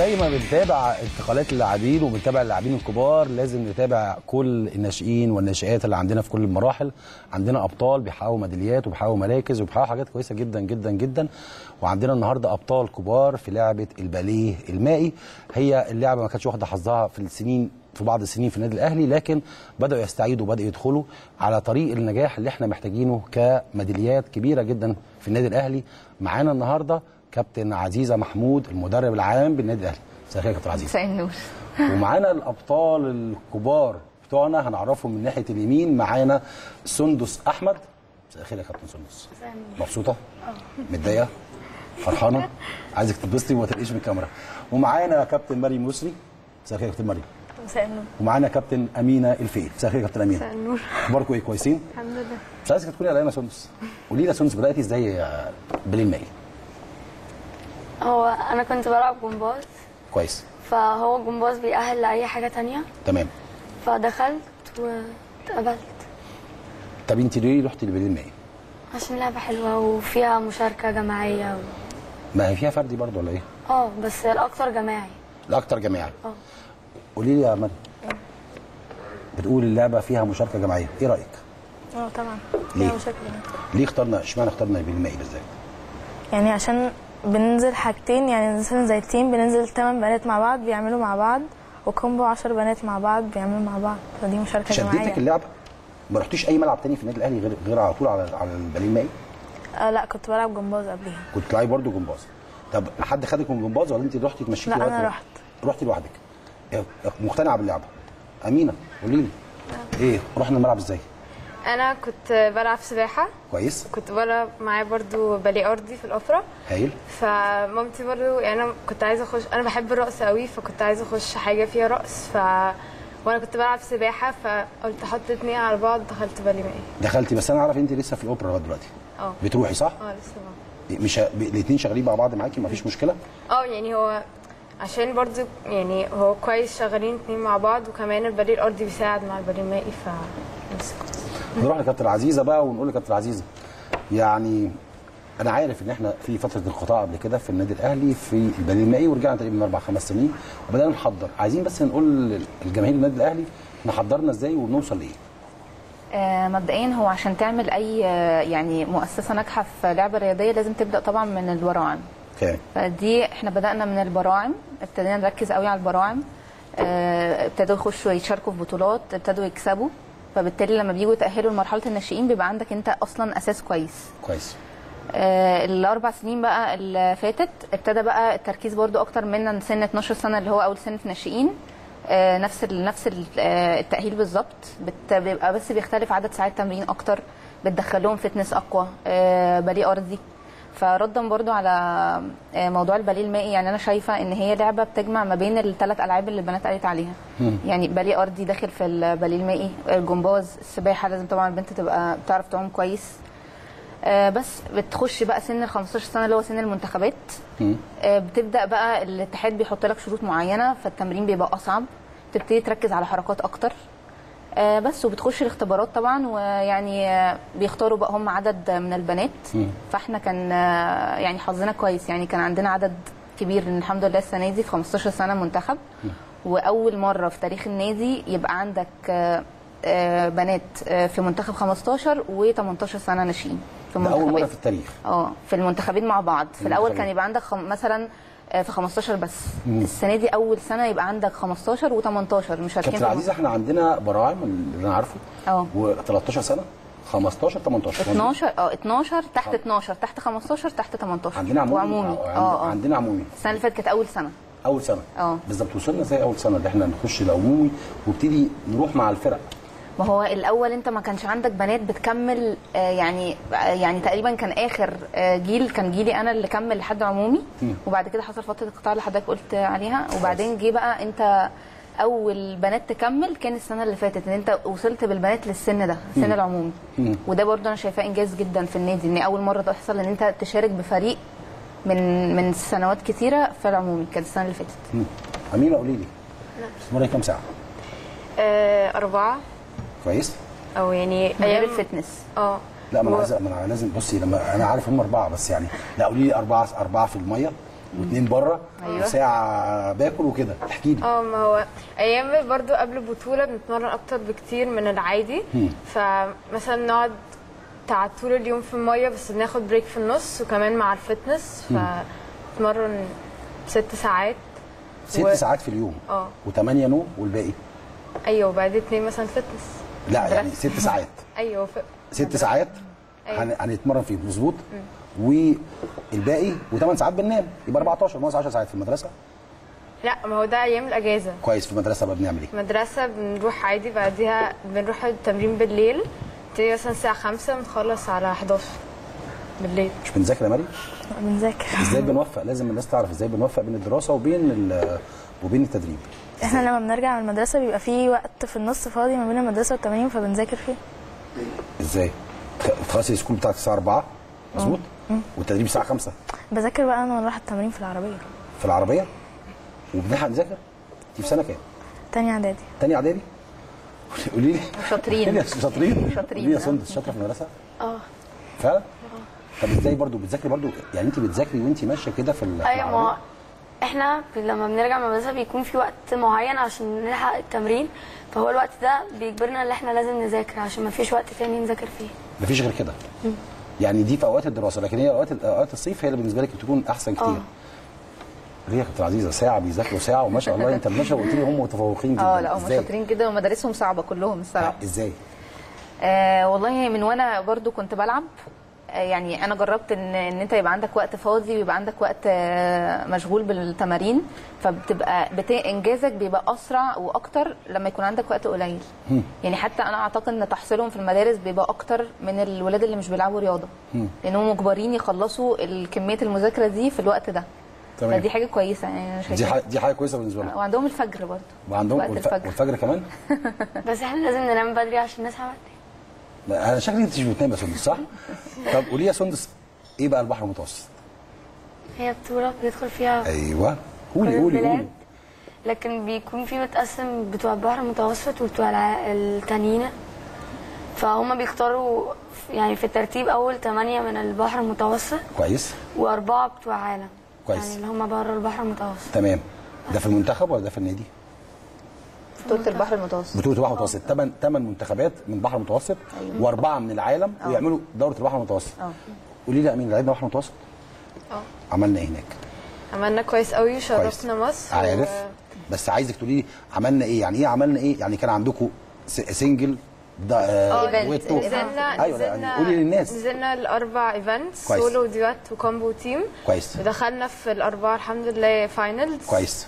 زي ما بنتابع انتقالات اللاعبين وبنتابع اللاعبين الكبار لازم نتابع كل الناشئين والناشئات اللي عندنا في كل المراحل عندنا ابطال بيحققوا ميداليات وبيحققوا مراكز وبيحققوا حاجات كويسه جدا جدا جدا وعندنا النهارده ابطال كبار في لعبه الباليه المائي هي اللعبه ما كانتش واخده حظها في السنين في بعض السنين في النادي الاهلي لكن بداوا يستعيدوا وبداوا يدخلوا على طريق النجاح اللي احنا محتاجينه كميداليات كبيره جدا في النادي الاهلي معانا النهارده كابتن عزيزه محمود المدرب العام بالنادي الاهلي مساء الخير يا كابتن عزيزه مساء النور ومعانا الابطال الكبار بتوعنا هنعرفهم من ناحيه اليمين معانا سندس احمد مساء الخير يا كابتن سندس مبسوطه متضايقه فرحانه عايزك تتبسطي وما تلقيش من الكاميرا ومعانا كابتن مريم يسري مساء الخير يا كابتن مريم مساء النور ومعانا كابتن امينه الفيل مساء الخير يا كابتن امينه مساء النور اخباركم ايه كويسين الحمد لله مش عايزك تكوني قلقانه يا سندس قولي لي يا سندس بداتي ازاي يا بالليل مائي هو انا كنت بلعب جمباز كويس فهو الجمباز بيأهل لأي حاجة تانية تمام فدخلت واتقبلت طب انت ليه رحتي لبالليل مائي عشان لعبة حلوة وفيها مشاركة جماعية و... ما هي فيها فردي برضه ولا ايه اه بس الأكتر جماعي الاكتر جماعي اه قولي لي يا مريم بتقول اللعبه فيها مشاركه جماعيه ايه رايك اه طبعا ليه؟ فيها مشاكل ليه اخترنا اشمعنى اخترنا بالمائي بالذات يعني عشان بننزل حاجتين يعني مثلا زي التيم بننزل 8 بنات مع بعض بيعملوا مع بعض وكومبو 10 بنات مع بعض بيعملوا مع بعض فدي مشاركه جماعيه شدتك اللعبه ما رحتيش اي ملعب تاني في النادي الاهلي غير غير على طول على على الباليه المائي آه لا كنت بلعب جمباز قبليها كنت تلعبي برضه جمباز طب حد خدك من جمباز ولا انت رحتي تمشيكي لا لغاية انا ما- رحت رحتي لوحدك إيه، مقتنعه باللعبه امينه قولي لي ايه رحنا الملعب ازاي انا كنت بلعب سباحه كويس كنت بلعب معايا برضو باليه ارضي في الاوبرا هايل فمامتي برضو يعني انا كنت عايزه اخش انا بحب الرقص قوي فكنت عايزه اخش حاجه فيها رقص ف وانا كنت بلعب سباحه فقلت احط اتنين على بعض دخلت باليه مائي دخلتي بس انا عارف انت لسه في الاوبرا لغايه دلوقتي اه بتروحي صح اه لسه بقى. مش الاثنين شغالين مع بعض معاكي مفيش مشكله اه يعني هو عشان برضو يعني هو كويس شغالين اتنين مع بعض وكمان الباليه الارضي بيساعد مع الباليه المائي ف بس كويس. نروح لكابتن عزيزه بقى ونقول لكابتن عزيزه يعني انا عارف ان احنا في فتره انقطاع قبل كده في النادي الاهلي في الباليه المائي ورجعنا تقريبا من اربع خمس سنين وبدانا نحضر عايزين بس نقول للجماهير النادي الاهلي احنا حضرنا ازاي ونوصل لايه آه، مبدئيا هو عشان تعمل اي آه، يعني مؤسسه ناجحه في لعبه رياضيه لازم تبدا طبعا من البراعم اوكي فدي احنا بدانا من البراعم ابتدينا نركز قوي على البراعم آه، ابتدوا يخشوا يشاركوا في بطولات ابتدوا يكسبوا فبالتالي لما بييجوا يتاهلوا لمرحله الناشئين بيبقى عندك انت اصلا اساس كويس كويس آه، الاربع سنين بقى اللي فاتت ابتدى بقى التركيز برضو اكتر من سن 12 سنه اللي هو اول سن في ناشئين آه، نفس ال نفس ال- آه، التاهيل بالظبط بت- بيبقى بس بيختلف عدد ساعات تمرين اكتر بتدخلهم فتنس اقوى آه، باليه ارضي فردا برضو على آه، موضوع الباليه المائي يعني انا شايفه ان هي لعبه بتجمع ما بين الثلاث العاب اللي البنات قالت عليها يعني باليه ارضي داخل في الباليه المائي الجمباز السباحه لازم طبعا البنت تبقى بتعرف تعوم كويس آه، بس بتخش بقى سن ال 15 سنه اللي هو سن المنتخبات آه، بتبدا بقى الاتحاد بيحط لك شروط معينه فالتمرين بيبقى اصعب تبتدي تركز على حركات اكتر آه، بس وبتخش الاختبارات طبعا ويعني آه، بيختاروا بقى هم عدد من البنات فاحنا كان آه، يعني حظنا كويس يعني كان عندنا عدد كبير الحمد لله السنه دي في 15 سنه منتخب واول مره في تاريخ النادي يبقى عندك آه، آه، بنات آه، في منتخب 15 و18 سنه ناشئين في ده اول مره المنتخبات في التاريخ اه في المنتخبين مع بعض في الاول المنتخبين. كان يبقى عندك خم... مثلا آه، في 15 بس السنه دي اول سنه يبقى عندك 15 و18 مشاركين كابتن في عزيزه احنا عندنا براعم اللي انا عارفه اه. و13 سنه 15 18 12 اه 12 تحت 12 تحت 15 تحت 18 عندنا عمومي وعمومي آه، اه اه عندنا عمومي السنه اللي فاتت كانت اول سنه اول سنه اه. بالظبط وصلنا زي اول سنه اللي احنا نخش العمومي وابتدي نروح مع الفرق ما هو الاول انت ما كانش عندك بنات بتكمل آه، يعني آه، يعني تقريبا كان اخر آه، جيل كان جيلي انا اللي كمل لحد عمومي وبعد كده حصل فتره القطاع اللي حضرتك قلت عليها وبعدين جه بقى انت اول بنات تكمل كان السنه اللي فاتت ان انت وصلت بالبنات للسن ده سن العمومي وده برضه انا شايفاه انجاز جدا في النادي ان اول مره تحصل ان انت تشارك بفريق من من سنوات كثيره في العمومي كانت السنه اللي فاتت مم. امينه قولي لي مرة كام ساعه آه، أربعة كويس أو يعني غير أيام الفتنس اه لا ما انا هو- عايز ما انا لازم بصي لما انا عارف هم اربعه بس يعني لا قولي لي اربعه اربعه في الميه واثنين بره أيوة. وساعه باكل وكده احكي لي اه ما هو ايام برضو قبل البطوله بنتمرن اكتر بكتير من العادي فمثلا نقعد بتاع طول اليوم في الميه بس بناخد بريك في النص وكمان مع الفتنس فنتمرن ست ساعات ست و- ساعات في اليوم اه وثمانيه نوم والباقي ايوه وبعدين اتنين مثلا فتنس لا يعني ست ساعات ايوه ف... ست ساعات أيوة. هن- هنتمرن فيه مظبوط والباقي وثمان ساعات بننام يبقى 14 ناقص 10 ساعات في المدرسه لا ما هو ده ايام الاجازه كويس في المدرسه بقى بنعمل ايه؟ مدرسة بنروح عادي بعديها بنروح التمرين بالليل تيجي مثلا الساعة خمسة بنخلص على 11 بالليل مش بنذاكر يا مريم؟ بنذاكر ازاي بنوفق لازم الناس تعرف ازاي بنوفق بين الدراسه وبين ال- وبين التدريب احنا لما بنرجع من المدرسه بيبقى في وقت في النص فاضي ما بين المدرسه والتمارين فبنذاكر فيه ازاي؟ تخ- تخلصي السكول بتاعك الساعه 4 مظبوط؟ والتدريب الساعه 5 بذاكر بقى انا ونروح التمارين في العربيه في العربيه وبنلحق نذاكر انت في سنه كام؟ تاني اعدادي تاني اعدادي؟ قولي لي شاطرين. قولي لي شاطرين شاطرين، قولي لي يا آه. سندس شاطره في المدرسه؟ اه فعلا؟ طب ازاي برضو بتذاكري برضو يعني انت بتذاكري وانت ماشيه كده في ال- في ايوه ما العربية؟ هو احنا لما بنرجع من المدرسه بيكون في وقت معين عشان نلحق التمرين فهو الوقت ده بيجبرنا ان احنا لازم نذاكر عشان ما فيش وقت تاني نذاكر فيه مفيش غير كده يعني دي في اوقات الدراسه لكن هي اوقات اوقات الصيف هي اللي بالنسبه لك بتكون احسن كتير اه. ليه يا كابتن عزيزه ساعه بيذاكروا ساعه وما شاء الله انت المشهد قلت لي هم متفوقين جدا اه لا هم ازاي؟ شاطرين جدا ومدارسهم صعبه كلهم الصراحه ازاي؟ آه والله من وانا برضو كنت بلعب آه يعني انا جربت ان ان انت يبقى عندك وقت فاضي ويبقى عندك وقت آه مشغول بالتمارين فبتبقى بت... انجازك بيبقى اسرع واكتر لما يكون عندك وقت قليل يعني حتى انا اعتقد ان تحصيلهم في المدارس بيبقى اكتر من الولاد اللي مش بيلعبوا رياضه لانهم مجبرين يخلصوا كميه المذاكره دي في الوقت ده تمام. فدي حاجه كويسه يعني انا دي شايفاها حاجه دي حاجه كويسه بالنسبه لهم وعندهم الفجر برضه وعندهم وقت والف... الفجر والفجر كمان بس احنا لازم ننام بدري عشان نصحى بدري لا، انا شكلي انت مش بتنام يا سندس صح؟ طب قولي يا سندس ايه بقى البحر المتوسط؟ هي بطوله بندخل فيها ايوه كل قولي قولي البلاد قولي لكن بيكون في متقسم بتوع البحر المتوسط وبتوع الع- التانيين فهم بيختاروا يعني في الترتيب اول ثمانية من البحر المتوسط كويس واربعة بتوع عالم كويس. يعني اللي هم بره البحر المتوسط تمام ده في المنتخب ولا ده في النادي؟ بطوله البحر المتوسط بطوله البحر المتوسط ثمان ثمان منتخبات من البحر المتوسط واربعه من العالم ويعملوا دوره البحر المتوسط اه قولي لي يا امين لعبنا بحر المتوسط اه عملنا ايه هناك؟ عملنا كويس قوي كويس وشرفنا مصر عارف و- بس عايزك تقولي لي عملنا ايه يعني ايه عملنا ايه يعني كان عندكم س- سنجل ده آه Event. دويتو. نزلنا ايوه يعني نزلنا قولي للناس نزلنا الاربع ايفنتس كويس. سولو وديوات وكومبو تيم كويس ودخلنا في الاربعه الحمد لله فاينلز كويس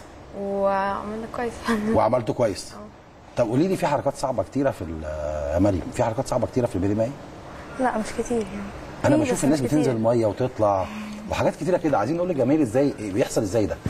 وعملنا كويس وعملتوا كويس طب قولي لي في حركات صعبه كتيره في ال- يا مريم في حركات صعبه كتيره في البيبي ماي لا مش كتير يعني انا في بشوف بس الناس مش كتير. بتنزل ميه وتطلع وحاجات كتيره كده عايزين نقول للجماهير ازاي بيحصل ازاي ده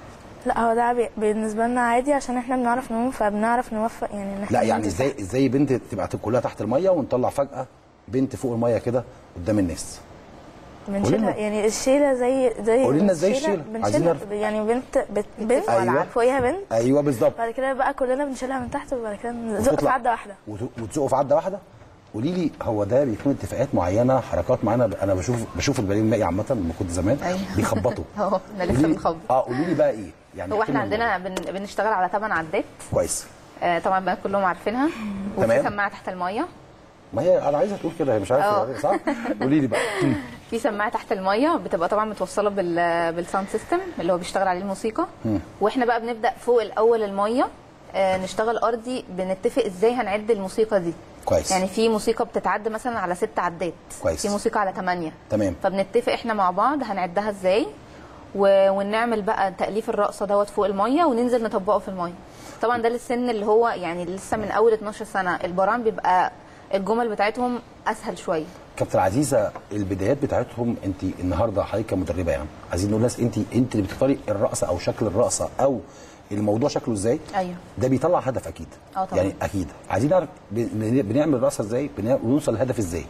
لا هو ده بي- بالنسبه لنا عادي عشان احنا بنعرف نعوم فبنعرف نوفق يعني ان احنا لا يعني ننزل ازاي ازاي بنت تبقى كلها تحت الميه ونطلع فجاه بنت فوق الميه كده قدام الناس بنشيلها لنا. يعني الشيله زي زي قولي لنا ازاي الشيلة الشيلة؟ عايزين بنشيلها نعرف. يعني بنت بت بنت أيوة. فوقيها بنت ايوه بالظبط بعد كده بقى كلنا بنشيلها من تحت وبعد كده نزق في وتطلع. عده واحده وت- وتزقوا في عده واحده قولي لي هو ده بيكون اتفاقات معينه حركات معينه انا بشوف بشوف البالين المائي عامه لما كنت زمان أيوة. بيخبطوا اهو احنا لسه قولي لي- بنخبط اه قولي لي بقى ايه يعني هو احكي احنا لنا عندنا بن... بنشتغل على 8 عدات كويس آه طبعا البنات كلهم عارفينها تمام. وفي سماعه تحت الميه ما هي انا عايزه تقول كده هي مش عارفه اه. صح قولي لي بقى في سماعه تحت الميه بتبقى طبعا متوصله بال بالساوند سيستم اللي هو بيشتغل عليه الموسيقى واحنا بقى بنبدا فوق الاول الميه آه نشتغل ارضي بنتفق ازاي هنعد الموسيقى دي كويس. يعني في موسيقى بتتعد مثلا على ست عدات كويس. في موسيقى على ثمانيه تمام فبنتفق احنا مع بعض هنعدها ازاي و... ونعمل بقى تأليف الرقصة دوت فوق المية وننزل نطبقه في المية طبعا ده للسن اللي هو يعني لسه من أول 12 سنة البرام بيبقى الجمل بتاعتهم أسهل شوية كابتن عزيزه البدايات بتاعتهم انت النهارده حضرتك كمدربه يعني عايزين نقول للناس انت انت اللي بتختاري الرقصه او شكل الرقصه او الموضوع شكله ازاي أيوه ده بيطلع هدف اكيد اه طبعا. يعني اكيد عايزين نعرف بن- بنعمل رقصه ازاي بن- ونوصل للهدف ازاي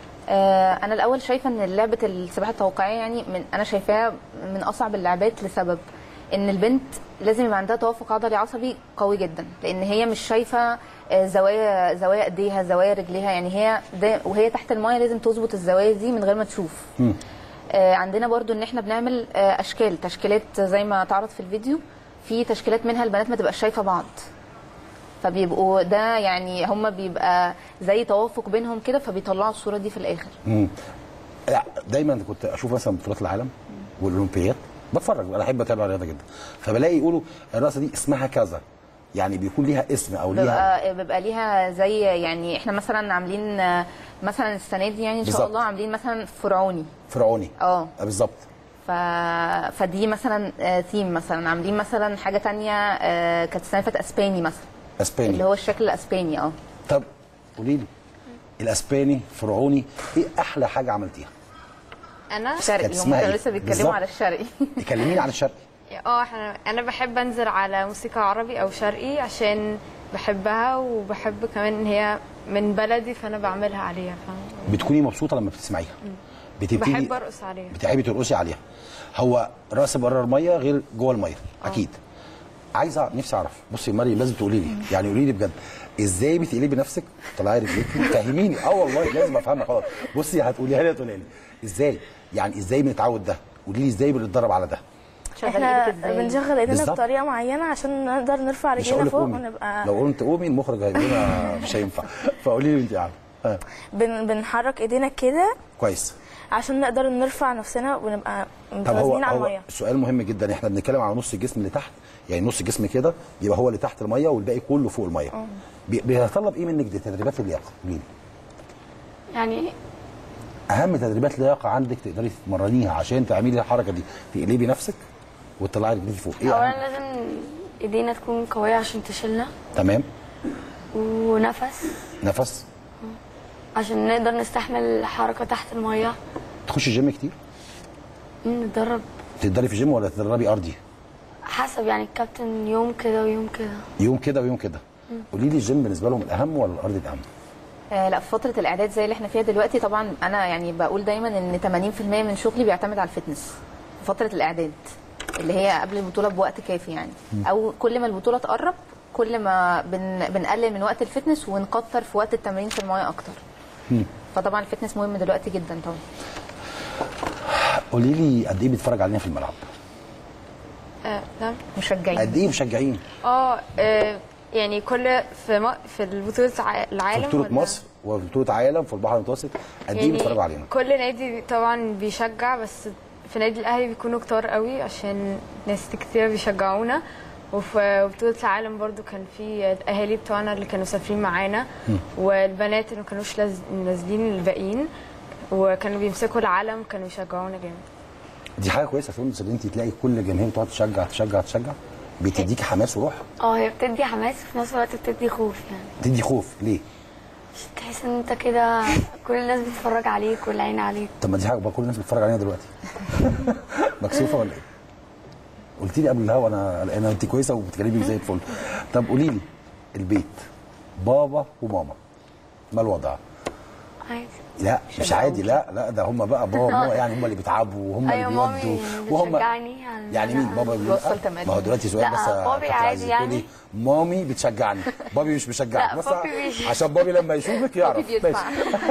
آه أنا الأول شايفة إن لعبة السباحة التوقيعية يعني من أنا شايفاها من أصعب اللعبات لسبب إن البنت لازم يبقى عندها توافق عضلي عصبي قوي جدا لأن هي مش شايفة آه، زوايا زوايا ايديها زوايا رجليها يعني هي ده وهي تحت المايه لازم تظبط الزوايا دي من غير ما تشوف آه، عندنا برضو ان احنا بنعمل آه، اشكال تشكيلات زي ما اتعرض في الفيديو في تشكيلات منها البنات ما تبقاش شايفه بعض فبيبقوا ده يعني هم بيبقى زي توافق بينهم كده فبيطلعوا الصوره دي في الاخر مم. لا دايما كنت اشوف مثلا بطولات العالم والاولمبياد بتفرج انا احب اتابع الرياضه جدا فبلاقي يقولوا الرقصه دي اسمها كذا يعني بيكون ليها اسم او ليها بيبقى بيبقى ليها زي يعني احنا مثلا عاملين آه، مثلا السنه دي يعني ان شاء بالظبط. الله عاملين مثلا فرعوني فرعوني اه آه، بالظبط ف... فدي مثلا آه، ثيم مثلا عاملين مثلا حاجه تانية آه، كانت السنه اللي فاتت اسباني مثلا اسباني اللي هو الشكل الاسباني اه طب قولي لي الاسباني فرعوني ايه احلى حاجه عملتيها انا شرقي هم اسمها كانوا إيه؟ لسه بالظبط. بيتكلموا على الشرقي تكلميني عن الشرق اه احنا انا بحب انزل على موسيقى عربي او شرقي عشان بحبها وبحب كمان ان هي من بلدي فانا بعملها عليها فاهم بتكوني مبسوطه لما بتسمعيها بتبتدي بحب ارقص عليها بتحبي ترقصي عليها هو رقص بره الميه غير جوه الميه اكيد عايز أعرف- نفسي اعرف بصي يا مريم لازم تقولي لي يعني قولي لي بجد ازاي بتقلبي نفسك طلعي رجليك فهميني اه والله لازم افهمها خلاص بصي هتقوليها لي هتقوليها لي ازاي يعني ازاي بنتعود ده قولي لي ازاي بنتدرب على ده شغال احنا ايدك ازاي بنشغل ايدينا بالظبط. بطريقه معينه عشان نقدر نرفع مش رجلينا هقول لك فوق قومي ونبقى لو قلت قومي المخرج هيقول لنا مش هينفع فقولي لي انت يعني ها بن بنحرك ايدينا كده كويس عشان نقدر نرفع نفسنا ونبقى طب هو متوازنين على هو الميه سؤال مهم جدا احنا بنتكلم على نص الجسم اللي تحت يعني نص الجسم كده يبقى هو اللي تحت الميه والباقي كله فوق الميه بي- بيتطلب ايه منك دي تدريبات اللياقه قولي لي يعني اهم تدريبات اللياقه عندك تقدري تتمرنيها عشان تعملي الحركه دي تقلبي نفسك وتطلعي رجليكي فوق ايه اولا أهم؟ لازم ايدينا تكون قويه عشان تشيلنا تمام ونفس نفس عشان نقدر نستحمل حركه تحت الميه تخشي جيم كتير نتدرب تقدري في جيم ولا تدربي ارضي حسب يعني الكابتن يوم كده ويوم كده يوم كده ويوم كده قولي لي الجيم بالنسبه لهم الاهم ولا الارض الاهم آه لا في فتره الاعداد زي اللي احنا فيها دلوقتي طبعا انا يعني بقول دايما ان 80% من شغلي بيعتمد على الفتنس في فتره الاعداد اللي هي قبل البطوله بوقت كافي يعني او كل ما البطوله تقرب كل ما بن بنقلل من وقت الفتنس ونكتر في وقت التمرين في المايه اكتر فطبعا الفتنس مهم دلوقتي جدا طبعا قولي لي قد ايه بيتفرج علينا في الملعب آه نعم مشجعين قد ايه مشجعين اه آه، يعني كل في م... في البطولة ع- العالم في بطوله ولا- مصر وفي بطوله عالم في البحر المتوسط قد ايه يعني بيتفرجوا علينا كل نادي طبعا بيشجع بس في نادي الاهلي بيكونوا كتار قوي عشان ناس كتير بيشجعونا وفي بطولة العالم برضو كان في الاهالي بتوعنا اللي كانوا مسافرين معانا والبنات اللي ما كانوش لاز- نازلين الباقيين وكانوا بيمسكوا العلم كانوا يشجعونا جامد دي حاجه كويسه تونس ان انت تلاقي كل الجماهير بتقعد تشجع تشجع تشجع بتديكي حماس وروح اه هي بتدي حماس وفي نفس الوقت بتدي خوف يعني بتدي خوف ليه؟ عشان تحس ان انت كده كل الناس بتتفرج عليك والعين عليك طب ما دي حاجه بقى كل الناس بتتفرج علينا دلوقتي مكسوفه ولا ايه؟ قلت لي قبل الهوا انا انا انت كويسه وبتكلمي زي الفل طب قولي لي البيت بابا وماما ما الوضع؟ عادي لا مش عادي لا لا ده هم بقى بابا وماما يعني هم اللي بيتعبوا وهم ايوه اللي مامي بيودوا وهم بتشجعني على يعني مين بابا بيقول بيوصل لأ؟ تمارين. ما هو دلوقتي سؤال لا، بس بابي كنت عادي عايزك تقولي يعني. مامي بتشجعني بابي مش بيشجعني لا، بس بابي بيش- عشان بابي لما يشوفك يعرف بيدفع.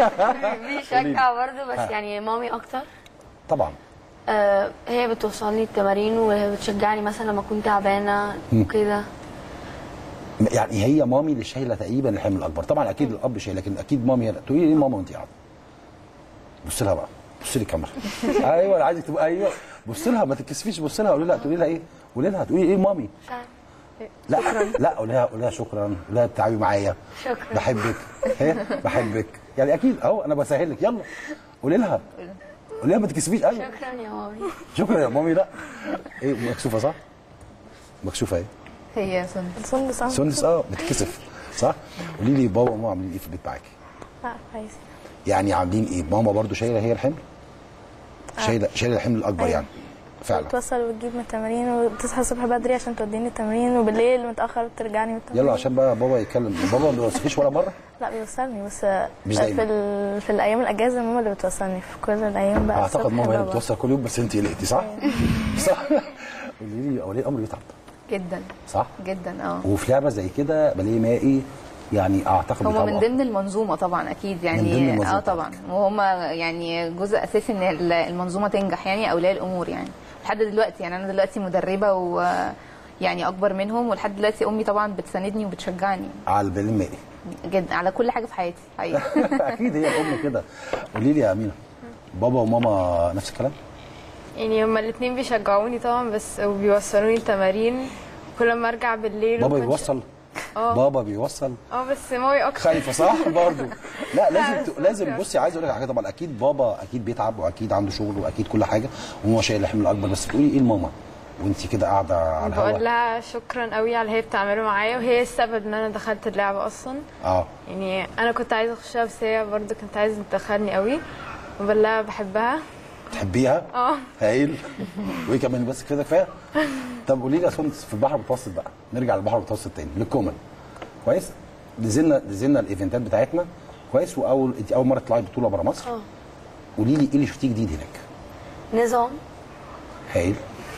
بيشجع برضه بس يعني مامي اكتر طبعا آه هي بتوصلني التمارين وهي بتشجعني مثلا لما اكون تعبانه وكده يعني هي مامي اللي شايله تقريبا الحمل الاكبر طبعا اكيد الاب شايل لكن اكيد مامي هي تقولي لي ماما وانت قاعده بص لها بقى بص لي الكاميرا ايوه انا عايزك تبقى ايوه بص لها ما تتكسفيش بص لها قولي لها تقولي لها ايه قولي لها تقولي ايه مامي مش عارفة. لا لا قولي لها قولي لها شكرا قولي لها بتعبي معايا شكرا. بحبك هي بحبك يعني اكيد اهو انا بسهل لك يلا قولي لها قولي لها ما تتكسفيش ايوه شكرا يا مامي شكرا يا مامي لا ايه مكسوفه صح مكسوفه ايه هي سند السندس اه سندس اه بتكسف صح قولي لي بابا وماما عاملين ايه في البيت معاكي لا كويس يعني عاملين ايه ماما برضو شايله هي الحمل شايله شايله الحمل الاكبر أيوة. يعني فعلا بتوصل وتجيب من التمارين وتصحى الصبح بدري عشان توديني التمرين وبالليل متاخر بترجعني من التمرين يلا عشان بقى بابا يتكلم بابا ما بيوصفيش ولا مره لا بيوصلني بس مش في دايما. ال... في الايام الاجازه ماما اللي بتوصلني في كل الايام بقى اعتقد الصبح ماما هي اللي بابا. بتوصل كل يوم بس انت قلقتي صح صح قولي لي اولياء الامر بيتعب جدا صح جدا اه وفي لعبه زي كده بلاقي مائي يعني اعتقد هم من بيتابعوا. ضمن المنظومه طبعا اكيد يعني من ضمن المنظومة اه طبعا وهم يعني جزء اساسي ان ال- المنظومه تنجح يعني اولياء الامور يعني لحد دلوقتي يعني انا دلوقتي مدربه و يعني اكبر منهم ولحد دلوقتي امي طبعا بتساندني وبتشجعني على البال المائي جدا على كل حاجه في حياتي حقيقه اكيد هي الام كده قولي لي يا امينه بابا وماما نفس الكلام يعني هما الاثنين بيشجعوني طبعا بس وبيوصلوني التمارين كل ما ارجع بالليل بابا وكنت- بيوصل اه بابا بيوصل اه بس مامي اكتر خايفه صح برضه لا لازم ت... بس لازم بصي بصي عايز اقول لك على حاجه طبعا اكيد بابا اكيد بيتعب واكيد عنده شغل واكيد كل حاجه وهو شايل الحمل الاكبر بس بتقولي ايه لماما وانت كده قاعده على بقول الهواء لها شكرا قوي على اللي هي بتعمله معايا وهي السبب ان انا دخلت اللعبه اصلا اه يعني انا كنت عايزه اخشها بس هي برضه كانت عايزه تدخلني قوي وبقول لها بحبها تحبيها اه هايل وايه كمان بس كده كفايه طب قولي لي يا سونس في البحر المتوسط بقى نرجع للبحر المتوسط تاني للكومن كويس نزلنا نزلنا الايفنتات بتاعتنا كويس واول انت اول مره تطلعي بطوله بره مصر اه قولي لي ايه اللي شفتيه جديد هناك نظام هايل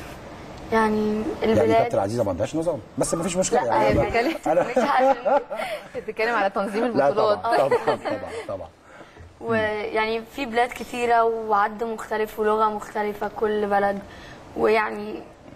يعني يعني كابتن البلاد عزيزه ما عندهاش نظام بس ما فيش مشكله لا، هي يعني بتتكلم انا مش عشان بتتكلم على تنظيم لا طبعا البطولات طبعا طبعا طبعا ويعني في بلاد كتيرة وعد مختلف ولغة مختلفة كل بلد ويعني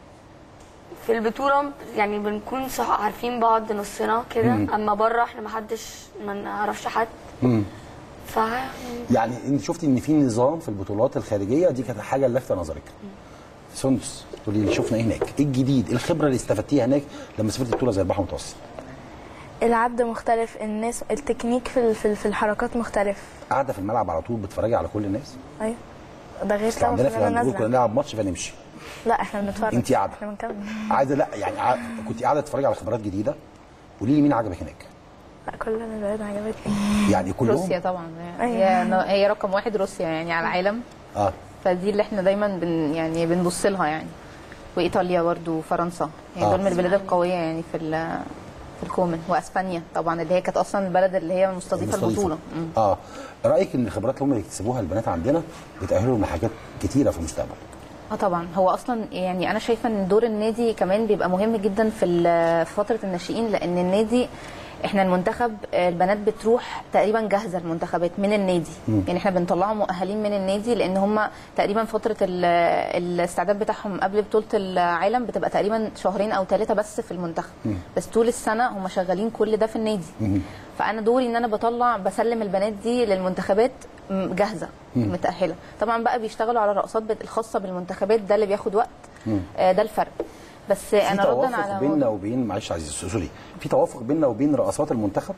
في البطولة يعني بنكون صح عارفين بعض نصنا كده أما بره احنا محدش ما نعرفش حد مم. ف يعني انت شفتي ان في نظام في البطولات الخارجيه دي كانت حاجه لافته نظرك سندس تقولي لي شفنا ايه هناك ايه الجديد إيه الخبره اللي استفدتيها هناك لما سافرت بطوله زي البحر المتوسط العد مختلف الناس التكنيك في ال- في ال- في الحركات مختلف قاعده في الملعب على طول بتتفرجي على كل الناس ايوه ده غير اصل طبعا عندنا في كلنا الهاندبول كنا نازله نلعب ماتش فنمشي لا احنا بنتفرج انتي قاعدة. احنا بنكمل عايزه لا يعني قاعد- كنت قاعده تتفرجي على خبرات جديده قولي لي مين عجبك هناك لا كل البلاد عجبتني يعني كلهم روسيا طبعا هي هي رقم واحد روسيا يعني على العالم اه فدي اللي احنا دايما بن يعني بنبص لها يعني وايطاليا برضو وفرنسا يعني آه. دول من البلاد القويه يعني في ال- في الكومن واسبانيا طبعا اللي هي كانت اصلا البلد اللي هي مستضيفه البطوله مم. اه رايك ان الخبرات اللي هم يكتسبوها البنات عندنا بتاهلهم لحاجات كتيره في المستقبل اه طبعا هو اصلا يعني انا شايفه ان دور النادي كمان بيبقى مهم جدا في ال- في فتره الناشئين لان النادي احنا المنتخب آه، البنات بتروح تقريبا جاهزه المنتخبات من النادي يعني احنا بنطلعهم مؤهلين من النادي لان هم تقريبا فتره ال- الاستعداد بتاعهم قبل بطوله العالم بتبقى تقريبا شهرين او ثلاثه بس في المنتخب بس طول السنه هم شغالين كل ده في النادي فانا دوري ان انا بطلع بسلم البنات دي للمنتخبات م- جاهزه متاهله طبعا بقى بيشتغلوا على الرقصات بت- الخاصه بالمنتخبات ده اللي بياخد وقت آه، ده الفرق بس في انا ردا توافق على بيننا موضوع- وبين معلش عزيز سوري في توافق بيننا وبين رقصات المنتخب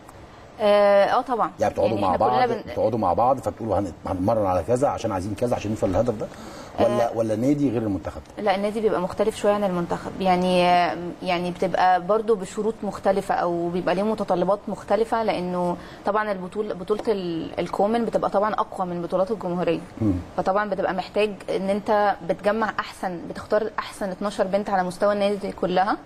اه آه، طبعا يعني بتقعدوا مع إحنا كلنا بعض بن... بتقعدوا مع بعض فتقولوا هن- هنمرن على كذا عشان عايزين كذا عشان نوصل للهدف ده ولا ولا نادي غير المنتخب لا النادي بيبقى مختلف شويه عن المنتخب يعني يعني بتبقى برضو بشروط مختلفه او بيبقى ليه متطلبات مختلفه لانه طبعا البطوله بطوله ال- الكومن بتبقى طبعا اقوى من بطولات الجمهوريه فطبعا بتبقى محتاج ان انت بتجمع احسن بتختار احسن 12 بنت على مستوى النادي كلها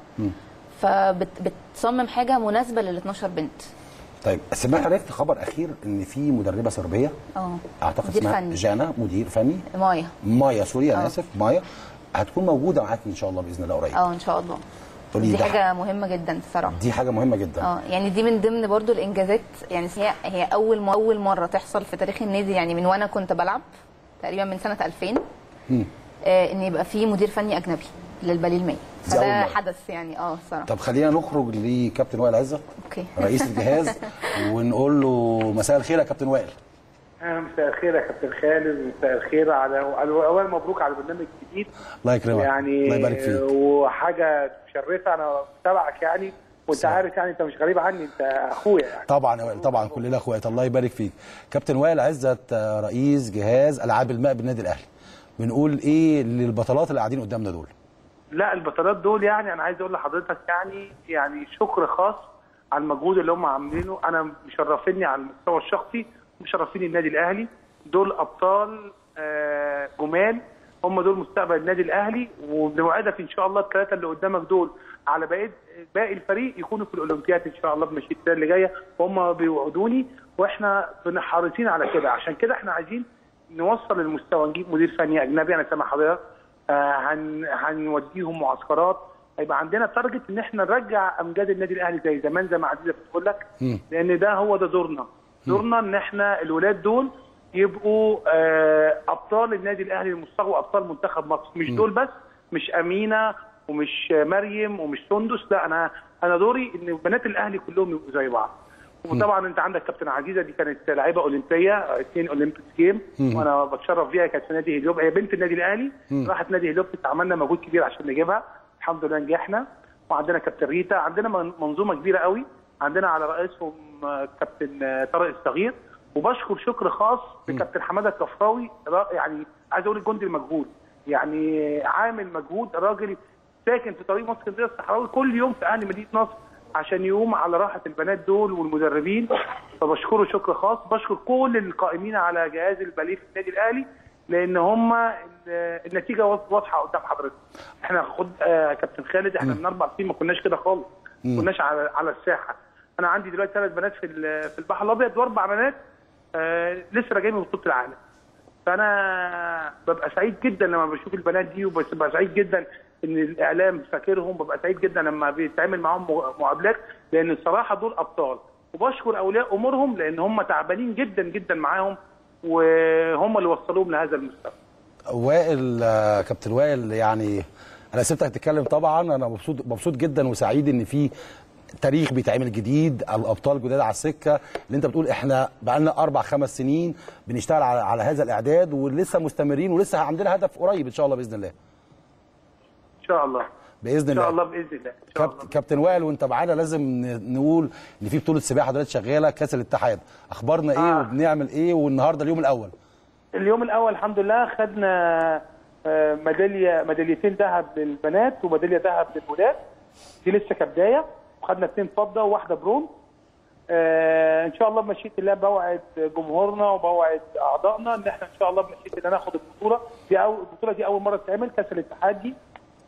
فبتصمم حاجه مناسبه لل 12 بنت طيب سمعت عرفت خبر اخير ان في مدربه صربيه اه اعتقد مدير اسمها فني. جانا مدير فني مايا مايا سوري انا آه. اسف مايا هتكون موجوده معاك ان شاء الله باذن الله قريب اه ان شاء الله قولي دي ده حاجه مهمه جدا الصراحه دي حاجه مهمه جدا اه يعني دي من ضمن برضو الانجازات يعني هي هي اول م- اول مره تحصل في تاريخ النادي يعني من وانا كنت بلعب تقريبا من سنه 2000 آه ان يبقى في مدير فني اجنبي للباليه المائي دي أول فده مرة. حدث يعني اه الصراحه طب خلينا نخرج لكابتن وائل عزت اوكي رئيس الجهاز ونقول له مساء الخير يا كابتن وائل آه، مساء الخير يا كابتن خالد مساء الخير على على- اولا مبروك على البرنامج الجديد الله يكرمك يعني الله يبارك فيك وحاجه مشرفه انا متابعك يعني وانت صح. عارف يعني انت مش غريب عني انت اخويا يعني طبعا يا وائل طبعا كلنا اخوات الله يبارك فيك كابتن وائل عزت آه، رئيس جهاز العاب الماء بالنادي الاهلي بنقول ايه للبطلات اللي قاعدين قدامنا دول لا البطولات دول يعني انا عايز اقول لحضرتك يعني يعني شكر خاص على المجهود اللي هم عاملينه انا مشرفيني على المستوى الشخصي مشرفيني النادي الاهلي دول ابطال آه، جمال هم دول مستقبل النادي الاهلي وبنوعدك ان شاء الله الثلاثه اللي قدامك دول على بقيه باقي الفريق يكونوا في الاولمبياد ان شاء الله بمشيئه الله اللي جايه وهم بيوعدوني واحنا بن- حريصين على كده عشان كده احنا عايزين نوصل المستوى نجيب مدير فني اجنبي انا سامع حضرتك آه، هن هنوديهم معسكرات هيبقى عندنا تارجت ان احنا نرجع امجاد النادي الاهلي زي زمان زي ما عزيزه بتقول لك لان ده هو ده دورنا دورنا ان احنا الولاد دول يبقوا آه، ابطال النادي الاهلي المستقبل وابطال منتخب مصر مش دول بس مش امينه ومش مريم ومش سندس لا انا انا دوري ان بنات الاهلي كلهم يبقوا زي بعض وطبعا انت عندك كابتن عزيزه دي كانت لعيبه اولمبيه اثنين اولمبيك جيم وانا بتشرف بيها كانت في نادي هليوب هي بنت النادي الاهلي راحت نادي هليوب عملنا مجهود كبير عشان نجيبها الحمد لله نجحنا وعندنا كابتن ريتا عندنا من- منظومه كبيره قوي عندنا على رئيسهم آه، كابتن آه، طارق الصغير وبشكر شكر خاص لكابتن حماده الكفراوي را- يعني عايز اقول الجندي المجهول يعني عامل مجهود راجل ساكن في طريق مصر اسكندريه الصحراوي كل يوم في اهل مدينه نصر عشان يقوم على راحه البنات دول والمدربين فبشكره شكر خاص بشكر كل القائمين على جهاز الباليه في النادي الاهلي لان هم ال- النتيجه واض- واضحه قدام حضرتك احنا خد آه كابتن خالد احنا من اربع سنين ما كناش كده خالص ما كناش على على الساحه انا عندي دلوقتي ثلاث بنات في ال- في البحر الابيض واربع بنات آه لسه راجعين من بطوله العالم فانا ببقى سعيد جدا لما بشوف البنات دي وببقى سعيد جدا ان الاعلام فاكرهم ببقى سعيد جدا لما بيتعمل معاهم م- مقابلات لان الصراحه دول ابطال وبشكر اولياء امورهم لان هم تعبانين جدا جدا معاهم وهم اللي وصلوهم لهذا المستوى وائل آه، كابتن وائل يعني انا سبتك تتكلم طبعا انا مبسوط مبسوط جدا وسعيد ان في تاريخ بيتعمل جديد الابطال جداد على السكه اللي انت بتقول احنا بقالنا اربع خمس سنين بنشتغل على, على هذا الاعداد ولسه مستمرين ولسه عندنا هدف قريب ان شاء الله باذن الله ان شاء الله باذن ان شاء الله الله باذن الله ان شاء الله كابت- كابتن وائل وانت معانا لازم ن- نقول ان في بطوله سباحه دلوقتي شغاله كاس الاتحاد اخبارنا ايه آه. وبنعمل ايه والنهارده اليوم الاول اليوم الاول الحمد لله خدنا آه، ميداليه ميداليتين ذهب للبنات وميداليه ذهب للولاد دي لسه كبدايه وخدنا اثنين فضه وواحده برونز آه ان شاء الله بمشيئه الله بوعد جمهورنا وبوعد اعضائنا ان احنا ان شاء الله بمشيئه الله ناخد البطوله دي أول البطوله دي اول مره تتعمل كاس الاتحاد دي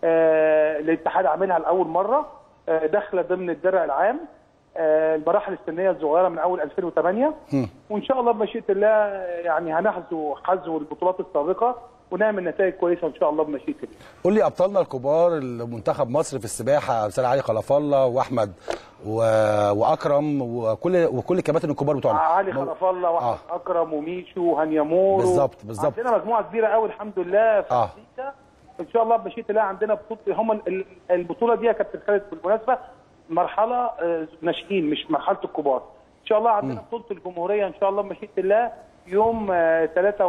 آه الاتحاد عاملها لاول مره آه داخله ضمن الدرع العام آه المراحل السنيه الصغيره من اول 2008 وان شاء الله بمشيئه الله يعني هنحذو حذو البطولات السابقه ونعمل نتائج كويسه ان شاء الله بمشيئه الله قول لي ابطالنا الكبار المنتخب مصر في السباحه مثال علي خلف الله واحمد و... واكرم وكل وكل الكباتن الكبار بتوعنا علي مو- خلف الله واحمد آه. اكرم وميشو وهنيامور بالظبط، بالظبط. عندنا مجموعه كبيره قوي الحمد لله في آه. امريكا ان شاء الله بمشيئه الله عندنا بطوله هم ال- البطوله دي يا كابتن خالد بالمناسبه مرحله آه، ناشئين مش مرحله الكبار ان شاء الله عندنا بطوله الجمهوريه ان شاء الله بمشيئه الله يوم آه،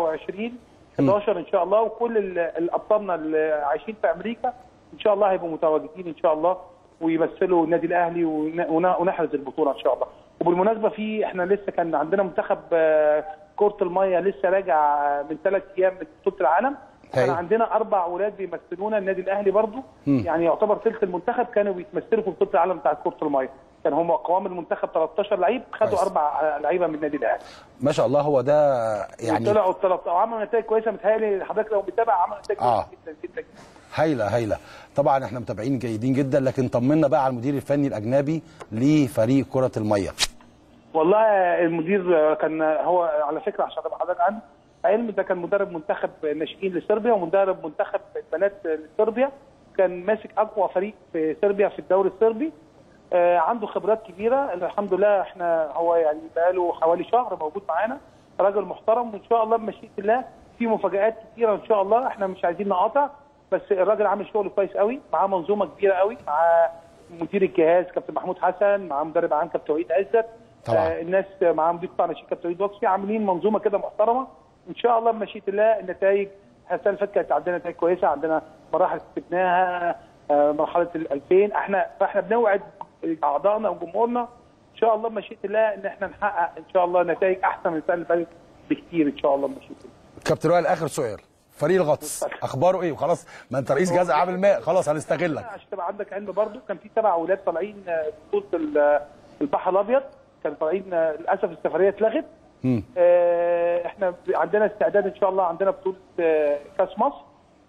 23 11 ان شاء الله وكل ال- الابطالنا اللي عايشين في امريكا ان شاء الله هيبقوا متواجدين ان شاء الله ويمثلوا النادي الاهلي ون- ون- ونحرز البطوله ان شاء الله وبالمناسبه في احنا لسه كان عندنا منتخب آه، كره الميه لسه راجع آه، من ثلاث ايام من بطوله العالم كان أيوة. عندنا اربع اولاد بيمثلونا النادي الاهلي برضو يعني يعتبر ثلث المنتخب كانوا بيتمثلوا في بطوله العالم بتاعت كره الميه كان هم قوام المنتخب 13 لعيب خدوا كويس. اربع آه، لعيبه من النادي الاهلي ما شاء الله هو ده يعني يعني طلعوا الثلاث وعملوا نتائج كويسه متهيألي حضرتك لو متابع عملوا نتائج آه. كويسه جدا جدا جدا هايله هايله طبعا احنا متابعين جيدين جدا لكن طمنا بقى على المدير الفني الاجنبي لفريق كره الميه والله المدير كان هو على فكره عشان ابقى حضرتك عنه علم ده كان مدرب منتخب ناشئين لصربيا ومدرب منتخب بنات لصربيا كان ماسك اقوى فريق في صربيا في الدوري الصربي آه، عنده خبرات كبيره الحمد لله احنا هو يعني بقاله حوالي شهر موجود معانا راجل محترم وان شاء الله بمشيئه الله في مفاجآت كتيره ان شاء الله احنا مش عايزين نقاطع بس الراجل عامل شغل كويس قوي معاه منظومه كبيره قوي معاه مدير الجهاز كابتن محمود حسن معاه مدرب عام كابتن توقيت عزت طبعا. آه، الناس معاهم مدير قطاع ناشئين كابتن توقيت وصفي عاملين منظومه كده محترمه ان شاء الله بمشيئه الله النتائج السنه اللي فاتت كانت عندنا نتائج كويسه عندنا مراحل كسبناها آه، مرحله ال 2000 احنا فاحنا بنوعد اعضائنا وجمهورنا ان شاء الله بمشيئه الله ان احنا نحقق ان شاء الله نتائج احسن من السنه اللي فاتت بكتير ان شاء الله بمشيئه الله كابتن وائل اخر سؤال فريق الغطس اخباره ايه وخلاص ما انت رئيس جهاز العاب الماء خلاص هنستغلك عشان تبقى عندك علم برضو كان في سبع اولاد طالعين آه، بطوله ال- البحر الابيض كانوا طالعين آه، للاسف السفريه اتلغت مم. آه، احنا ب- عندنا استعداد ان شاء الله عندنا بطوله آه، كاس مصر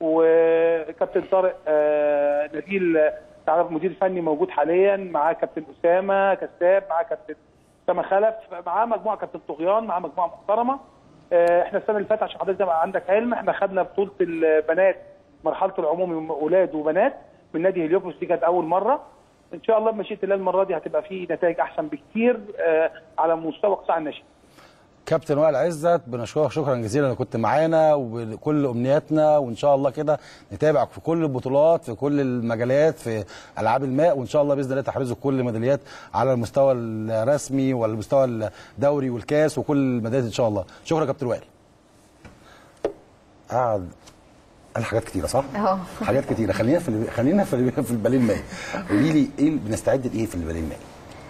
وكابتن طارق آه، نبيل آه، تعرف مدير فني موجود حاليا معاه كابتن اسامه كساب معاه كابتن اسامه خلف معاه مجموعه كابتن طغيان معاه مجموعه محترمه آه، احنا السنه اللي فاتت عشان حضرتك تبقى عندك علم احنا خدنا بطوله البنات مرحله العمومي اولاد وبنات من نادي هليوبوليس دي كانت اول مره ان شاء الله بمشيئه الله المره دي هتبقى في نتائج احسن بكتير آه، على مستوى قطاع الناشئين كابتن وائل عزت بنشكرك شكرا جزيلا انك كنت معانا وكل امنياتنا وان شاء الله كده نتابعك في كل البطولات في كل المجالات في العاب الماء وان شاء الله باذن الله تحرزوا كل الميداليات على المستوى الرسمي والمستوى الدوري والكاس وكل الميداليات ان شاء الله شكرا يا كابتن وائل قعد قال حاجات كتيره صح؟ اه. حاجات كتيره خلينا في ال- خلينا في ال- في الباليه المائي قولي لي ايه بنستعد لايه في الباليه المائي؟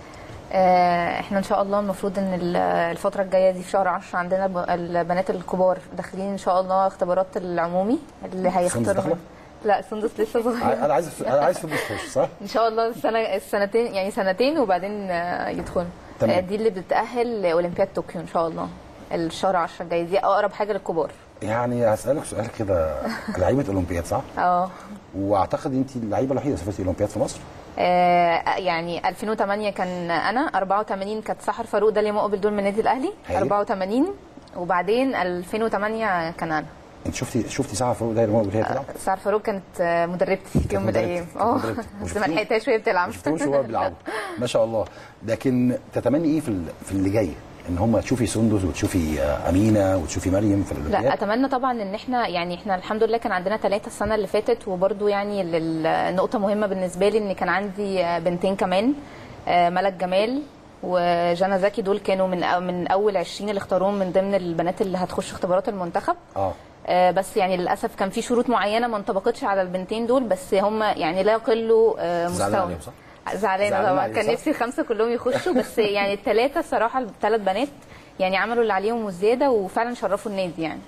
آه، احنا ان شاء الله المفروض ان ال- الفتره الجايه دي في شهر 10 عندنا ب- البنات الكبار داخلين ان شاء الله اختبارات العمومي اللي داخلة؟ هيختاروا لا سندس لسه صغير انا عايز انا عايز في البوستاش صح؟ ان شاء الله السنه السنتين يعني سنتين وبعدين آه، يدخلوا تمام. آه، دي اللي بتتاهل لاولمبياد طوكيو ان شاء الله الشهر 10 الجاي دي اقرب حاجه للكبار يعني هسألك سؤال كده لعيبة أولمبياد صح؟ اه وأعتقد أنت اللعيبة الوحيدة اللي سافرتي أولمبياد في مصر آه، يعني 2008 كان انا 84 كانت سحر فاروق ده اللي مقبل دول من النادي الاهلي هايل. 84 وبعدين 2008 كان انا أنت شفتي شفتي ساعة فاروق ده اللي هي بتلعب؟ سعر فاروق كانت آه، مدربتي في يوم من مدربتك، الايام كانت اه مدربتك. بس ما لحقتهاش وهي بتلعب ما شفتهمش وهو بيلعبوا ما شاء الله لكن تتمني إيه في ال- في اللي جاي؟ إن هم تشوفي سندس وتشوفي آه، أمينة وتشوفي مريم في لا الأولمبياد اتمنى طبعا ان احنا يعني احنا الحمد لله كان عندنا ثلاثه السنه اللي فاتت وبرده يعني لل- النقطه مهمه بالنسبه لي ان كان عندي آه، بنتين كمان آه، ملك جمال وجانا زكي دول كانوا من أو- من اول 20 اللي اختاروهم من ضمن البنات اللي هتخش اختبارات المنتخب اه آه، بس يعني للاسف كان في شروط معينه ما انطبقتش على البنتين دول بس هم يعني لا يقلوا آه، زعلانة مستوى عليهم صح؟ زعلانه زعلانة طبعا عليهم كان صح؟ نفسي الخمسه كلهم يخشوا بس يعني الثلاثه الصراحه الثلاث بنات يعني عملوا اللي عليهم والزياده وفعلا شرفوا النادي يعني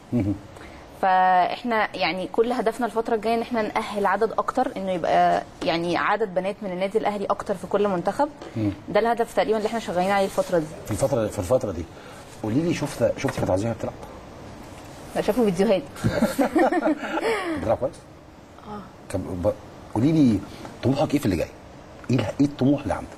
فاحنا يعني كل هدفنا الفتره الجايه ان احنا نأهل عدد اكتر انه يبقى يعني عدد بنات من النادي الاهلي اكتر في كل منتخب ده الهدف تقريبا اللي احنا شغالين عليه الفتره دي في الفترة في الفترة دي قولي لي شفت شفتي كانت عزيزة بتلعب؟ شافوا فيديوهات بتلعب كويس؟ اه ب... قولي لي طموحك إيه في اللي جاي؟ إيه ال- إيه الطموح اللي عندك؟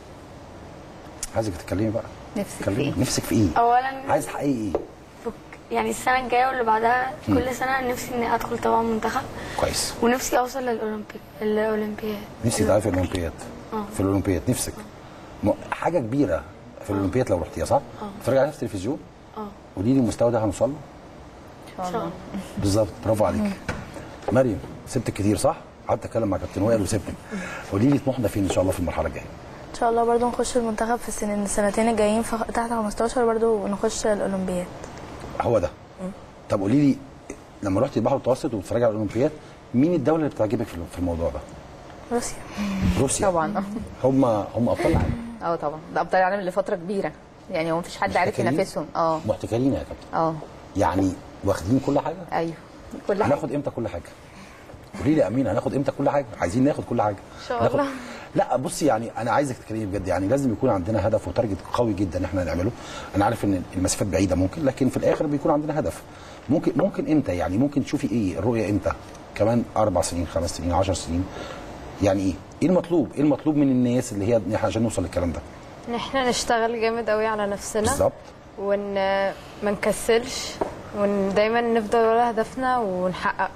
عايزك تتكلمي بقى نفسك في تكلمي ايه نفسك في إيه؟ اولا عايز تحققي إيه؟ فك- يعني السنه الجايه واللي بعدها كل سنه نفسي اني ادخل طبعا منتخب كويس ونفسي اوصل للاولمبي الاولمبياد نفسي تلعبي في الاولمبياد آه. في الاولمبياد نفسك م- حاجه كبيره في الاولمبياد لو رحتيها صح؟ بتتفرجي عليها في التلفزيون؟ اه قولي لي المستوى ده هنوصل له؟ ان شاء الله بالظبط برافو عليك مريم سبتك كتير صح؟ قعدت اتكلم مع كابتن وائل وسبتك قولي لي طموحنا فين ان شاء الله في المرحله الجايه ان شاء الله برضو نخش المنتخب في السنين السنتين الجايين ف- تحت 15 برضو نخش الاولمبياد هو ده طب قولي لي لما رحتي البحر المتوسط وبتتفرجي على الاولمبياد مين الدوله اللي بتعجبك في في الموضوع ده؟ روسيا روسيا طبعا هم هم ابطال العالم اه طبعا ده ابطال العالم لفتره كبيره يعني هو مفيش حد عارف محتكرين؟ ينافسهم اه محتكرين يا كابتن اه يعني واخدين كل حاجه ايوه كل حاجه هناخد امتى كل حاجه قولي لي يا امين هناخد امتى كل حاجه عايزين ناخد كل حاجه ان شاء الله. لا بصي يعني انا عايزك تتكلمي بجد يعني لازم يكون عندنا هدف وتارجت قوي جدا ان احنا نعمله انا عارف ان المسافات بعيده ممكن لكن في الاخر بيكون عندنا هدف ممكن ممكن امتى يعني ممكن تشوفي ايه الرؤيه امتى كمان اربع سنين خمس سنين عشر سنين يعني ايه ايه المطلوب ايه المطلوب من الناس اللي هي إن إحنا عشان نوصل للكلام ده ان احنا نشتغل جامد قوي على نفسنا بالظبط وان ما نكسلش وان دايما نفضل ورا هدفنا ونحقق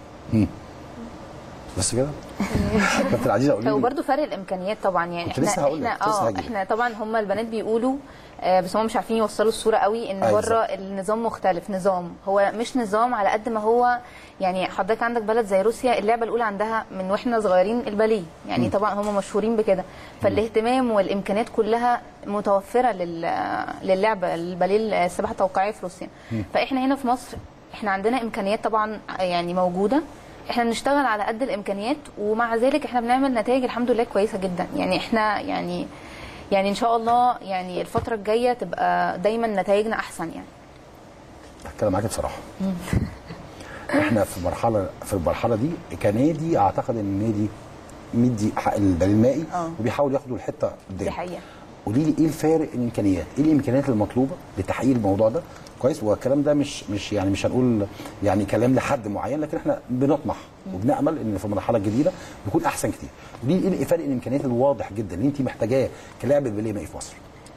بس كده كابتن عزيزه قولي لي وبرده فرق الامكانيات طبعا يعني كنت احنا لسه هقول لك، احنا كنت لسه اه هجيلك. احنا طبعا هم البنات بيقولوا آه، بس هم مش عارفين يوصلوا الصوره قوي ان أيوة بره النظام مختلف نظام هو مش نظام على قد ما هو يعني حضرتك عندك بلد زي روسيا اللعبه الاولى عندها من واحنا صغيرين الباليه يعني طبعا هم مشهورين بكده فالاهتمام والامكانيات كلها متوفره لل للعبه الباليه السباحه التوقيعيه في روسيا فاحنا هنا في مصر احنا عندنا امكانيات طبعا يعني موجوده احنا بنشتغل على قد الامكانيات ومع ذلك احنا بنعمل نتائج الحمد لله كويسه جدا يعني احنا يعني يعني ان شاء الله يعني الفتره الجايه تبقى دايما نتائجنا احسن يعني هتكلم معاكي بصراحه احنا في مرحله في المرحله دي كنادي اعتقد ان النادي مدي حق الباليه المائي اه. وبيحاول ياخدوا الحته قدام دي حقيقه قولي لي ايه الفارق الامكانيات ايه الامكانيات المطلوبه لتحقيق الموضوع ده كويس والكلام ده مش مش يعني مش هنقول يعني كلام لحد معين لكن احنا بنطمح وبنامل ان في المرحله الجديده يكون احسن كتير قولي لي ايه فرق الامكانيات الواضح جدا اللي انت محتاجاه كلاعب باليه مائي في مصر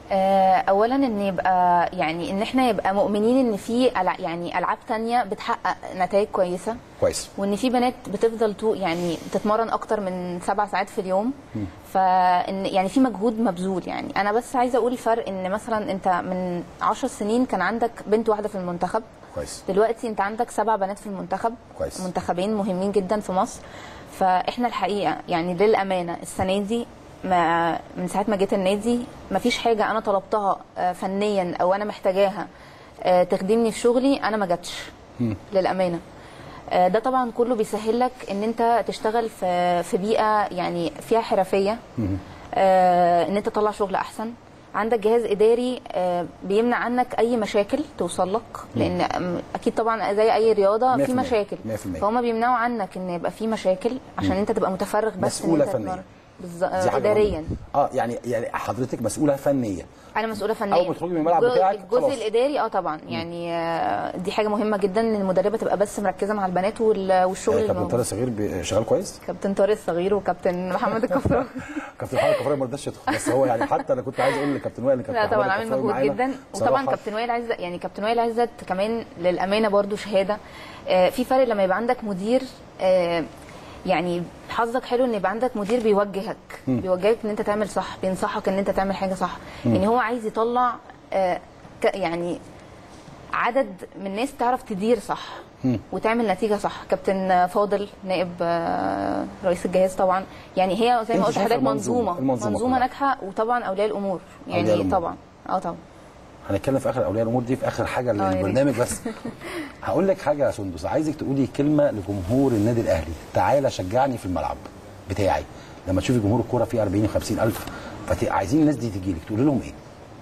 آه، اولا ان يبقى يعني ان احنا يبقى مؤمنين ان في ألع- يعني العاب تانية بتحقق نتائج كويسه كويس وان في بنات بتفضل تو يعني تتمرن اكتر من سبع ساعات في اليوم فان يعني في مجهود مبذول يعني انا بس عايزه اقول الفرق ان مثلا انت من عشر سنين كان عندك بنت واحده في المنتخب كويس دلوقتي انت عندك سبع بنات في المنتخب كويس. منتخبين مهمين جدا في مصر فاحنا الحقيقه يعني للامانه السنه دي ما من ساعه ما جيت النادي ما فيش حاجه انا طلبتها آه، فنيا او انا محتاجاها آه، تخدمني في شغلي انا ما جاتش للامانه آه، ده طبعا كله بيسهل لك ان انت تشتغل في في بيئه يعني فيها حرفيه آه، ان انت تطلع شغل احسن عندك جهاز اداري آه، بيمنع عنك اي مشاكل توصل لك لان أم، اكيد طبعا زي اي رياضه 100% في مشاكل 100%. فهم بيمنعوا عنك ان يبقى في مشاكل عشان انت تبقى متفرغ بس مسؤولة إن أنت فنيا. تتمرن. بالظ- دي آه، حاجة اداريا مهمة. اه يعني يعني حضرتك مسؤوله فنيه انا مسؤوله فنيا أول ما تخرجي من الملعب الجزء- بتاعك الجزء خلاص. الاداري اه طبعا يعني آه، دي حاجه مهمه جدا ان المدربه تبقى بس مركزه مع البنات وال- والشغل آه، اللي كابتن موجود. طارق صغير بي- شغال كويس كابتن طارق الصغير وكابتن محمد الكفراوي كابتن محمد الكفراوي ما رضاش يدخل بس هو يعني حتى انا كنت عايز اقول لكابتن وائل إن كابتن لا طبعا محمد عامل الكفراوي مجهود معانا جدا وطبعا بصراحة كابتن وائل عزت يعني كابتن وائل عزت كمان للامانه برضو شهاده آه، في فرق لما يبقى عندك مدير آه، يعني حظك حلو ان يبقى عندك مدير بيوجهك بيوجهك ان انت تعمل صح بينصحك ان انت تعمل حاجه صح يعني هو عايز يطلع آه، ك- يعني عدد من الناس تعرف تدير صح وتعمل نتيجه صح كابتن فاضل نائب آه، رئيس الجهاز طبعا يعني هي زي أنت ما قلت شايفة لحضرتك المنظومة- منظومه المنظومة منظومه كلها. ناجحه وطبعا اولياء الامور يعني أولياء الأمور. طبعا اه طبعا هنتكلم في اخر اولياء الامور دي في اخر حاجه آه، يا ريت. للبرنامج بس هقول لك حاجه يا سندس عايزك تقولي كلمه لجمهور النادي الاهلي تعالى شجعني في الملعب بتاعي لما تشوفي جمهور الكوره فيه 40 و50 الف فت- عايزين الناس دي تجي لك تقولي لهم ايه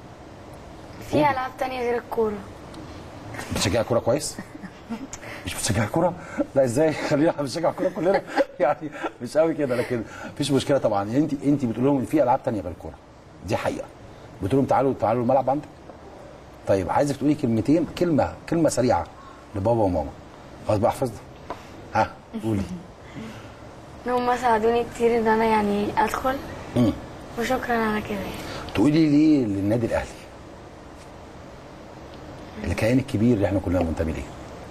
في العاب تانية غير الكوره بتشجعي كوره كويس مش بتشجعي كوره لا ازاي خلينا احنا بنشجع كوره كلنا يعني مش قوي كده لكن مفيش مشكله طبعا يعني انت انت بتقول لهم ان في العاب تانية غير الكوره دي حقيقه بتقول لهم تعالوا تعالوا الملعب عندك طيب عايزك تقولي كلمتين كلمه كلمه سريعه لبابا وماما خلاص بقى احفظها ها قولي ان هم ساعدوني كتير ان انا يعني ادخل مم. وشكرا على كده يعني. تقولي ليه للنادي الاهلي الكيان الكبير اللي احنا كلنا منتمي ليه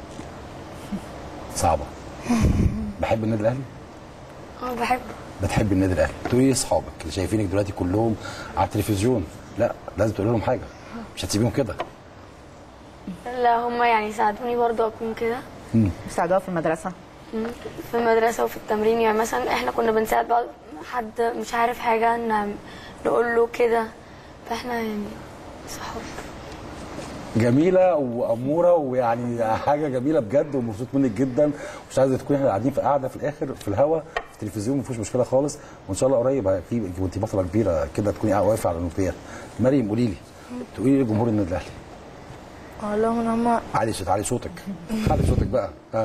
صعبه بحب النادي الاهلي اه بحبه بتحب النادي الاهلي تقولي ايه اصحابك اللي شايفينك دلوقتي كلهم على التلفزيون لا لازم تقول لهم حاجه مش هتسيبيهم كده لا هم يعني ساعدوني برضو اكون كده بيساعدوها في المدرسه مم. في المدرسة وفي التمرين يعني مثلا احنا كنا بنساعد بعض حد مش عارف حاجة ان نقول له كده فاحنا يعني صحاب جميله واموره ويعني حاجه جميله بجد ومبسوط منك جدا ومش عايزه تكوني احنا قاعدين في قاعده في الاخر في الهوا في التلفزيون مفيش مشكله خالص وان شاء الله قريب هيبقى في وانت بطله كبيره كده تكوني واقفه على النوتيه مريم قولي لي تقولي لي لجمهور النادي الاهلي اقول لهم ان هم علي صوت علي صوتك علي صوتك بقى ها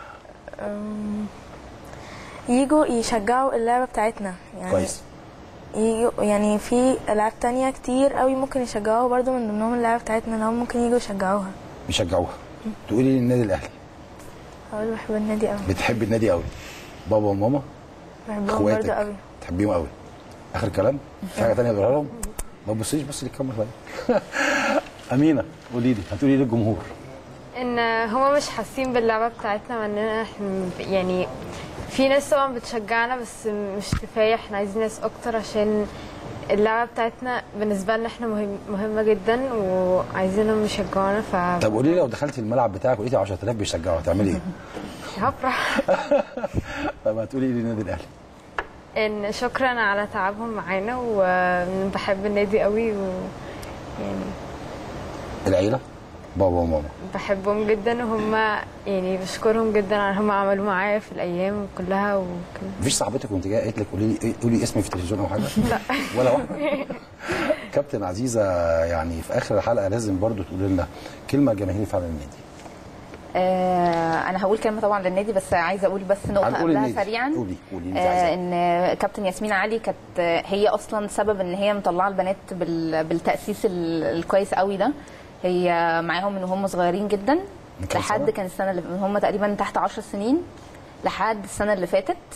يجوا يشجعوا اللعبه بتاعتنا يعني كويس يجوا يعني في العاب تانية كتير قوي ممكن يشجعوها برضو من ضمنهم اللعبه بتاعتنا اللي هم ممكن يجوا يشجعوها بيشجعوها تقولي لي النادي الاهلي اقول بحب النادي قوي بتحبي النادي قوي بابا وماما بحبهم برضو اخواتك قوي تحبيهم قوي اخر كلام في حاجه ثانيه تقولها لهم ما تبصيش بس للكاميرا شويه امينه قولي لي هتقولي لي للجمهور ان هما مش حاسين باللعبه بتاعتنا مع اننا احنا يعني في ناس طبعا بتشجعنا بس مش كفايه احنا عايزين ناس اكتر عشان اللعبه بتاعتنا بالنسبه لنا احنا مهم مهمه جدا وعايزينهم يشجعونا ف طب قولي لي لو دخلتي الملعب بتاعك ولقيتي 10000 بيشجعوا هتعملي ايه؟ هفرح طب هتقولي لي النادي الاهلي ان شكرا على تعبهم معانا وبحب النادي قوي ويعني العيله بابا وماما بحبهم جدا وهم يعني بشكرهم جدا على هم عملوا معايا في الايام كلها وكده مفيش صاحبتك وانت جايه قالت لك قولي لي قولي اسمي في التلفزيون او حاجه؟ لا ولا واحده كابتن عزيزه يعني في اخر الحلقه لازم برضو تقولي لنا كلمه جماهيريه فعلا للنادي آه انا هقول كلمه طبعا للنادي بس عايزه اقول بس نقطه هنقول قبلها النادي. سريعا قولي قولي انت آه عايزه ان كابتن ياسمين علي كانت هي اصلا سبب ان هي مطلعه البنات بال- بالتاسيس ال- الكويس قوي ده هي معاهم من هم صغيرين جدا من كام لحد سنة؟ كان السنه اللي هم تقريبا تحت 10 سنين لحد السنه اللي فاتت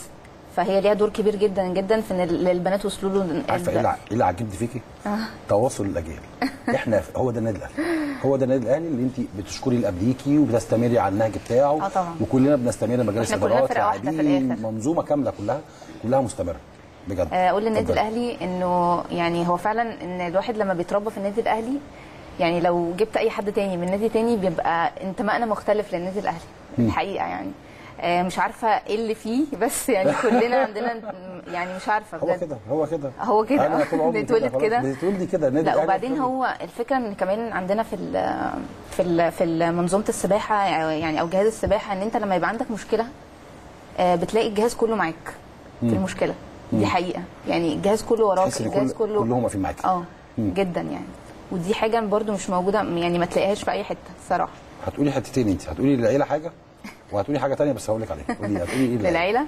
فهي ليها دور كبير جدا جدا في ان ال- البنات وصلوا له عارفه ايه اللي ع- إيه اللي عجبني فيكي؟ تواصل الاجيال احنا هو ده النادي الاهلي هو ده النادي الاهلي اللي انت بتشكري اللي قبليكي وبتستمري على النهج بتاعه آه طبعا. وكلنا بنستمر مجالس إحنا كلنا ادارات فرقة واحدة في لاعبين الآخر. منظومه كامله كلها كلها مستمره بجد اقول للنادي اتفضلي. الاهلي انه يعني هو فعلا ان الواحد لما بيتربى في النادي الاهلي يعني لو جبت اي حد تاني من نادي تاني بيبقى انتمائنا مختلف للنادي الاهلي الحقيقه يعني آه، مش عارفه ايه اللي فيه بس يعني كلنا عندنا يعني مش عارفه هو بجد كده هو كده هو كده. انا طول عمري بنتولد خلاص. كده. بتتولدي كده النادي لا الأهلي وبعدين بتتولد. هو الفكره ان كمان عندنا في ال في ال في منظومه السباحه يعني او جهاز السباحه ان انت لما يبقى عندك مشكله آه، بتلاقي الجهاز كله معاك في المشكله دي حقيقه يعني الجهاز كله وراك تحس ان الجهاز كل كله كلهم واقفين معاكي اه جدا يعني ودي حاجه برضو مش موجوده يعني ما تلاقيهاش في اي حته الصراحه هتقولي حتتين انت هتقولي للعيله حاجه وهتقولي حاجه تانية بس هقول لك عليها قولي هتقولي ايه للعيله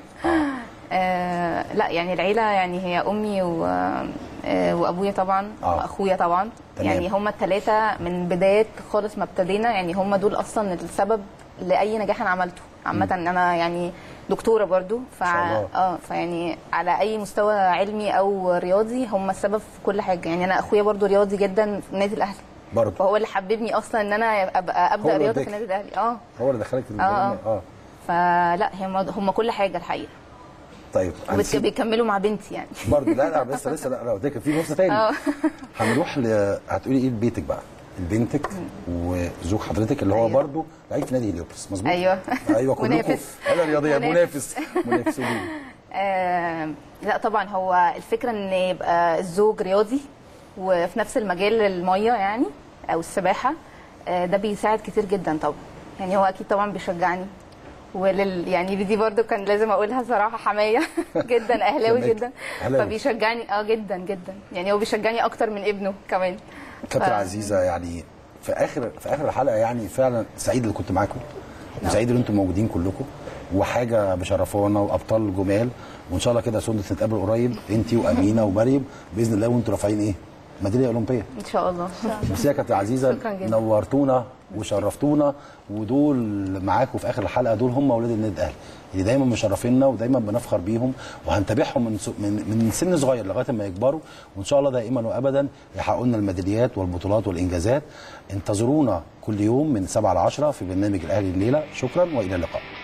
آه لا يعني العيله يعني هي امي و... آه وابويا طبعا آه. واخويا طبعا تمام. يعني هم الثلاثه من بدايه خالص ما ابتدينا يعني هم دول اصلا السبب لاي نجاح انا عملته عامه انا يعني دكتوره برضو ف... شاء الله. اه فيعني على اي مستوى علمي او رياضي هم السبب في كل حاجه يعني انا اخويا برضو رياضي جدا في النادي الاهلي برضه فهو اللي حببني اصلا ان انا ابقى هو ابدا اللي رياضه وداك. في النادي الاهلي اه هو اللي دخلك في آه. المجال اه فلا هم هم كل حاجه الحقيقه طيب هنسيب- وبيكملوا مع بنتي يعني برضه لا لا بس لسه لا لا قلت لك في فرصه تاني اه. هنروح ل... هتقولي ايه لبيتك بقى لبنتك وزوج حضرتك اللي هو أيوه. برضه لعيب في نادي هليوبلس مظبوط أيوه. ايوه كلكم منافس. انا رياضيه منافس. منافس منافس قولي لي. آه لا طبعا هو الفكره ان يبقى الزوج رياضي وفي نفس المجال الميه يعني او السباحه آه ده بيساعد كتير جدا طبعا يعني هو اكيد طبعا بيشجعني ولل يعني دي برضو كان لازم اقولها صراحه حمايه جدا اهلاوي جماك. جدا أهلاوي. فبيشجعني اه جدا جدا يعني هو بيشجعني اكتر من ابنه كمان كابتن ف- عزيزه يعني في اخر في اخر الحلقه يعني فعلا سعيد اللي كنت معاكم وسعيد اللي انتم موجودين كلكم وحاجه مشرفانا وابطال جمال وان شاء الله كده سنة نتقابل قريب انت وامينه ومريم باذن الله وانتم رافعين ايه؟ ميداليه اولمبيه ان شاء الله ميرسي يا كابتن عزيزه شكراً جداً. نورتونا وشرفتونا ودول معاكم في اخر الحلقه دول هم اولاد النادي الاهلي اللي دايما مشرفينا ودايما بنفخر بيهم وهنتابعهم من س- من من سن صغير لغايه ما يكبروا وان شاء الله دائما وابدا يحققوا لنا الميداليات والبطولات والانجازات انتظرونا كل يوم من 7 ل 10 في برنامج الاهلي الليله شكرا والى اللقاء